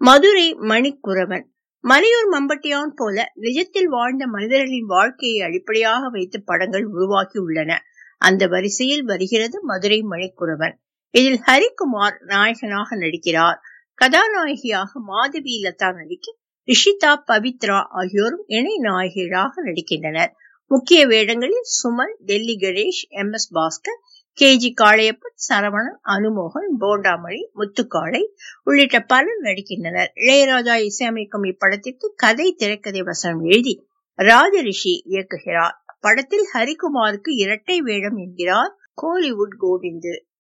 மதுரை மணிக்குறவன் மலையூர் மம்பட்டியான் போல நிஜத்தில் வாழ்ந்த மனிதர்களின் வாழ்க்கையை அடிப்படையாக வைத்து படங்கள் உருவாக்கி உள்ளன அந்த வரிசையில் வருகிறது மதுரை மணிக்குறவன் இதில் ஹரிகுமார் நாயகனாக நடிக்கிறார் கதாநாயகியாக மாதவி லதா நடிக்க ரிஷிதா பவித்ரா ஆகியோரும் இணை நாயகிகளாக நடிக்கின்றனர் முக்கிய வேடங்களில் சுமல் Delhi Ganesh M S Bhaskar K G Kalaiyappan Saravanan அனுமோகன் போண்டாமணி முத்துக்காளை உள்ளிட்ட பலர் நடிக்கின்றனர் இளையராஜா இசையமைக்கும் இப்படத்திற்கு கதை திரைக்கதை வசனம் எழுதி ராஜரிஷி இயக்குகிறார் படத்தில் ஹரிகுமாருக்கு இரட்டை வேடம் என்கிறார் கோலிவுட் கோவிந்து